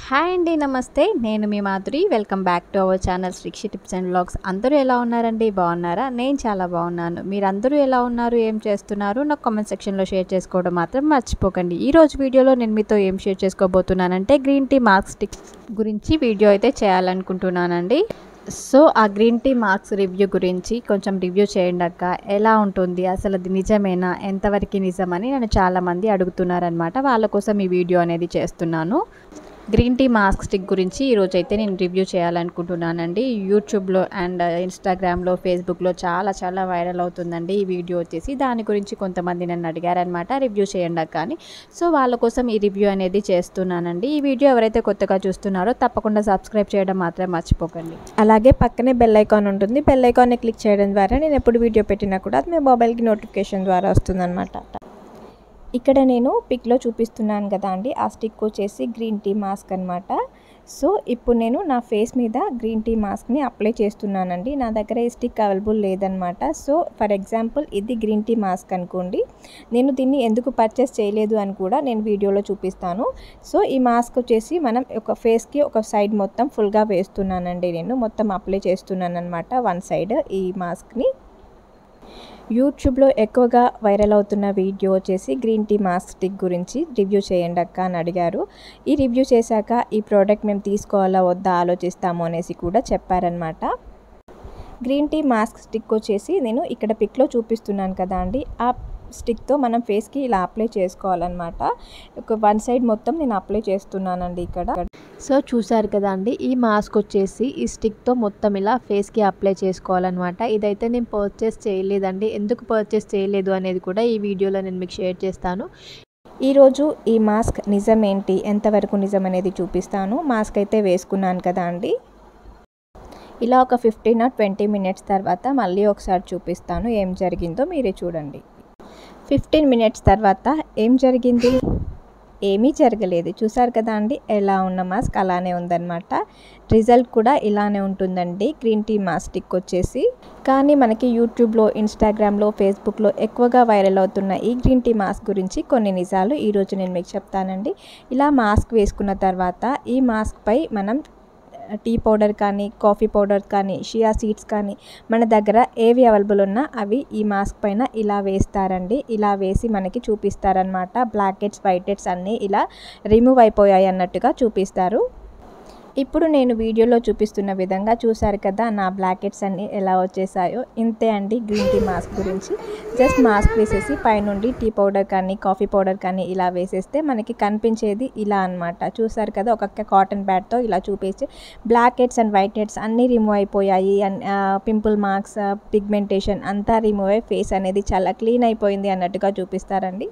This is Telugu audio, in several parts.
హాయ్ అండి నమస్తే నేను మీ Madhuri welcome back to our channel Srikshi tips and blogs అందరూ ఎలా ఉన్నారండి బాగున్నారా నేను చాలా బాగున్నాను మీరందరూ ఎలా ఉన్నారు ఏం చేస్తున్నారు నాకు కామెంట్ సెక్షన్లో షేర్ చేసుకోవడం మాత్రం మర్చిపోకండి ఈ రోజు వీడియోలో నేను మీతో ఏం షేర్ చేసుకోబోతున్నానంటే గ్రీన్ టీ మార్క్ స్టిక్స్ గురించి వీడియో అయితే చేయాలనుకుంటున్నానండి సో ఆ గ్రీన్ టీ మార్క్స్ రివ్యూ గురించి కొంచెం రివ్యూ చేయండి అక్క ఎలా ఉంటుంది అసలు అది నిజమేనా ఎంతవరకు నిజమని నన్ను చాలామంది అడుగుతున్నారనమాట వాళ్ళ కోసం ఈ వీడియో అనేది చేస్తున్నాను గ్రీన్ టీ మాస్క్ స్టిక్ గురించి ఈరోజు అయితే నేను రివ్యూ చేయాలనుకుంటున్నానండి యూట్యూబ్లో అండ్ ఇన్స్టాగ్రామ్లో ఫేస్బుక్లో చాలా చాలా వైరల్ అవుతుందండి ఈ వీడియో వచ్చేసి దాని గురించి కొంతమంది నన్ను అడిగారనమాట రివ్యూ చేయండి అక్క అని సో వాళ్ళ కోసం ఈ రివ్యూ అనేది చేస్తున్నానండి ఈ వీడియో ఎవరైతే కొత్తగా చూస్తున్నారో తప్పకుండా సబ్స్క్రైబ్ చేయడం మాత్రం మర్చిపోకండి అలాగే పక్కనే బెల్ ఐకాన్ ఉంటుంది బెల్ ఐకాన్ని క్లిక్ చేయడం ద్వారా నేను ఎప్పుడు వీడియో పెట్టినా కూడా అది మీ మొబైల్కి నోటిఫికేషన్ ద్వారా వస్తుందన్నమాట ఇక్కడ నేను పిక్లో చూపిస్తున్నాను కదా అండి ఆ స్టిక్ వచ్చేసి గ్రీన్ టీ మాస్క్ అనమాట సో ఇప్పుడు నేను నా ఫేస్ మీద గ్రీన్ టీ మాస్క్ని అప్లై చేస్తున్నానండి నా దగ్గర ఈ స్టిక్ అవైలబుల్ లేదనమాట సో ఫర్ ఎగ్జాంపుల్ ఇది గ్రీన్ టీ మాస్క్ అనుకోండి నేను దీన్ని ఎందుకు పర్చేస్ చేయలేదు అని కూడా నేను వీడియోలో చూపిస్తాను సో ఈ మాస్క్ వచ్చేసి మనం ఒక ఫేస్కి ఒక సైడ్ మొత్తం ఫుల్గా వేస్తున్నానండి నేను మొత్తం అప్లై చేస్తున్నాను అనమాట వన్ సైడ్ ఈ మాస్క్ని యూట్యూబ్లో ఎక్కువగా వైరల్ అవుతున్న వీడియో వచ్చేసి గ్రీన్ టీ మాస్క్ స్టిక్ గురించి రివ్యూ చేయండి అక్క అని అడిగారు ఈ రివ్యూ చేశాక ఈ ప్రోడక్ట్ మేము తీసుకోవాలా వద్దా ఆలోచిస్తాము అనేసి కూడా చెప్పారనమాట గ్రీన్ టీ మాస్క్ స్టిక్ వచ్చేసి నేను ఇక్కడ పిక్లో చూపిస్తున్నాను కదా అండి ఆ స్టిక్తో మనం ఫేస్కి ఇలా అప్లై చేసుకోవాలన్నమాట ఒక వన్ సైడ్ మొత్తం నేను అప్లై చేస్తున్నానండి ఇక్కడ సో చూసారు కదా అండి ఈ మాస్క్ వచ్చేసి ఈ స్టిక్తో మొత్తం ఇలా ఫేస్కి అప్లై చేసుకోవాలన్నమాట ఇదైతే నేను పర్చేస్ చేయలేదండి ఎందుకు పర్చేస్ చేయలేదు అనేది కూడా ఈ వీడియోలో నేను మీకు షేర్ చేస్తాను ఈరోజు ఈ మాస్క్ నిజమేంటి ఎంతవరకు నిజం అనేది చూపిస్తాను మాస్క్ అయితే వేసుకున్నాను కదా అండి ఇలా ఒక ఫిఫ్టీన్ ఆర్ ట్వంటీ మినిట్స్ తర్వాత మళ్ళీ ఒకసారి చూపిస్తాను ఏం జరిగిందో మీరే చూడండి ఫిఫ్టీన్ మినిట్స్ తర్వాత ఏం జరిగింది ఏమీ జరగలేదు చూసారు కదా అండి ఎలా ఉన్న మాస్క్ అలానే ఉందన్నమాట రిజల్ట్ కూడా ఇలానే ఉంటుందండి గ్రీన్ టీ మాస్టిక్ వచ్చేసి కానీ మనకి యూట్యూబ్లో ఇన్స్టాగ్రామ్లో ఫేస్బుక్లో ఎక్కువగా వైరల్ అవుతున్న ఈ గ్రీన్ టీ మాస్క్ గురించి కొన్ని నిజాలు ఈరోజు నేను మీకు చెప్తానండి ఇలా మాస్క్ వేసుకున్న తర్వాత ఈ మాస్క్పై మనం టీ పౌడర్ కానీ కాఫీ పౌడర్ కానీ షియా సీడ్స్ కానీ మన దగ్గర ఏవి అవైలబుల్ ఉన్నా అవి ఈ మాస్క్ పైన ఇలా వేస్తారండి ఇలా వేసి మనకి చూపిస్తారనమాట బ్లాక్ హెడ్స్ వైట్ హెడ్స్ అన్నీ ఇలా రిమూవ్ అయిపోయాయి అన్నట్టుగా చూపిస్తారు ఇప్పుడు నేను వీడియోలో చూపిస్తున్న విధంగా చూసారు కదా నా బ్లాకెట్స్ అన్నీ ఎలా వచ్చేసాయో ఇంతే అండి గ్రీన్ టీ మాస్క్ గురించి జస్ట్ మాస్క్ వేసేసి పైనుండి టీ పౌడర్ కానీ కాఫీ పౌడర్ కానీ ఇలా వేసేస్తే మనకి కనిపించేది ఇలా అనమాట చూసారు కదా ఒక కాటన్ బ్యాట్తో ఇలా చూపించి blackheads and whiteheads అన్నీ రిమూవ్ అయిపోయాయి అండ్ పింపుల్ మార్క్స్ పిగ్మెంటేషన్ అంతా రిమూవ్ అయ్యి ఫేస్ అనేది చాలా క్లీన్ అయిపోయింది అన్నట్టుగా చూపిస్తారండి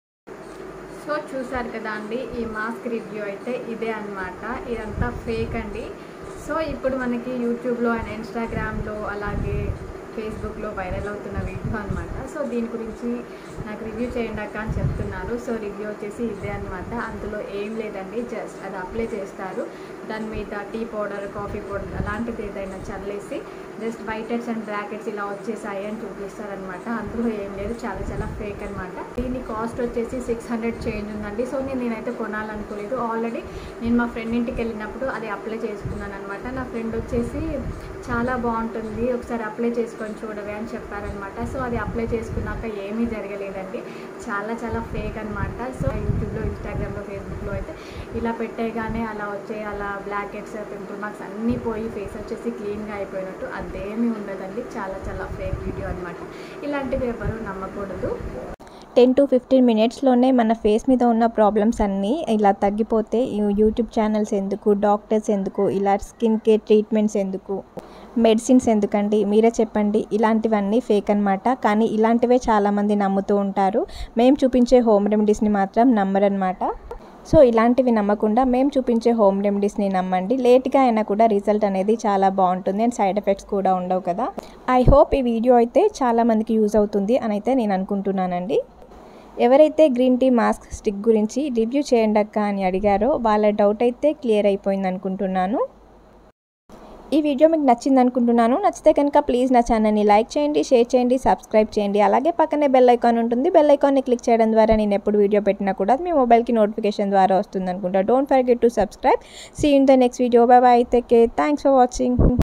సో చూసారు కదా అండి ఈ మాస్క్ రివ్యూ అయితే ఇదే అనమాట ఇదంతా ఫేక్ అండి సో ఇప్పుడు మనకి యూట్యూబ్లో అండ్ ఇన్స్టాగ్రామ్లో అలాగే ఫేస్బుక్లో వైరల్ అవుతున్న వీడియో అనమాట సో దీని గురించి నాకు రివ్యూ చేయండి అక్క అని చెప్తున్నారు సో రివ్యూ వచ్చేసి ఇదే అనమాట అందులో ఏం లేదండి జస్ట్ అది అప్లై చేస్తారు దాని మీద టీ పౌడర్ కాఫీ పౌడర్ అలాంటిది ఏదైనా చల్లేసి just whiteheads and blackheads ఇలా వచ్చేసాయి అని చూపిస్తారనమాట అందులో ఏం లేదు చాలా చాలా ఫేక్ అనమాట దీని కాస్ట్ వచ్చేసి సిక్స్ హండ్రెడ్ చేంజ్ ఉందండి సో నేను నేనైతే కొనాలనుకోలేదు ఆల్రెడీ నేను మా ఫ్రెండ్ ఇంటికి వెళ్ళినప్పుడు అది అప్లై చేసుకున్నాను అనమాట నా ఫ్రెండ్ వచ్చేసి చాలా బాగుంటుంది ఒకసారి అప్లై చేసుకొని చూడవే అని చెప్పారనమాట సో అది అప్లై చేసుకున్నాక ఏమీ జరగలేదండి చాలా చాలా ఫేక్ అనమాట సో యూట్యూబ్లో ఇన్స్టాగ్రామ్లో ఫేస్బుక్లో అయితే ఇలా పెట్టేగానే అలా వచ్చే అలా బ్లాక్ హెడ్స్ పింపుల్ మార్క్స్ అన్నీ పోయి ఫేస్ వచ్చేసి క్లీన్గా అయిపోయినట్టు అదేమీ ఉండదండి చాలా చాలా ఫేక్ వీడియో అనమాట ఇలాంటివి ఎవరు నమ్మకూడదు టెన్ టు ఫిఫ్టీన్ మినిట్స్లోనే మన ఫేస్ మీద ఉన్న ప్రాబ్లమ్స్ అన్నీ ఇలా తగ్గిపోతే యూట్యూబ్ ఛానల్స్ ఎందుకు డాక్టర్స్ ఎందుకు ఇలా స్కిన్ కేర్ ట్రీట్మెంట్స్ ఎందుకు మెడిసిన్స్ ఎందుకండి మీరే చెప్పండి ఇలాంటివన్నీ ఫేక్ అనమాట కానీ ఇలాంటివే చాలామంది నమ్ముతూ ఉంటారు మేము చూపించే హోమ్ రెమెడీస్ని మాత్రం నమ్మరనమాట సో ఇలాంటివి నమ్మకుండా మేము చూపించే హోమ్ రెమెడీస్ని నమ్మండి లేట్గా అయినా కూడా రిజల్ట్ అనేది చాలా బాగుంటుంది అండ్ సైడ్ ఎఫెక్ట్స్ కూడా ఉండవు కదా ఐ హోప్ ఈ వీడియో అయితే చాలామందికి యూజ్ అవుతుంది అని అయితే నేను అనుకుంటున్నానండి ఎవరైతే గ్రీన్ టీ మాస్క్ స్టిక్ గురించి రివ్యూ చేయండి అక్క అని అడిగారో వాళ్ళ డౌట్ అయితే క్లియర్ అయిపోయింది అనుకుంటున్నాను ఈ వీడియో మీకు నచ్చింది అనుకుంటున్నాను నచ్చితే కనుక ప్లీజ్ నా ఛానల్ని లైక్ చేయండి షేర్ చేయండి సబ్స్క్రైబ్ చేయండి అలాగే పక్కనే బెల్ ఐకాన్ ఉంటుంది బెల్ ఐకాన్ని క్లిక్ చేయడం ద్వారా నేను ఎప్పుడు వీడియో పెట్టినా కూడా అది మీ మొబైల్కి నోటిఫికేషన్ ద్వారా వస్తుంది అనుకుంటా don't forget to subscribe see in the next video bye bye take care thanks for watching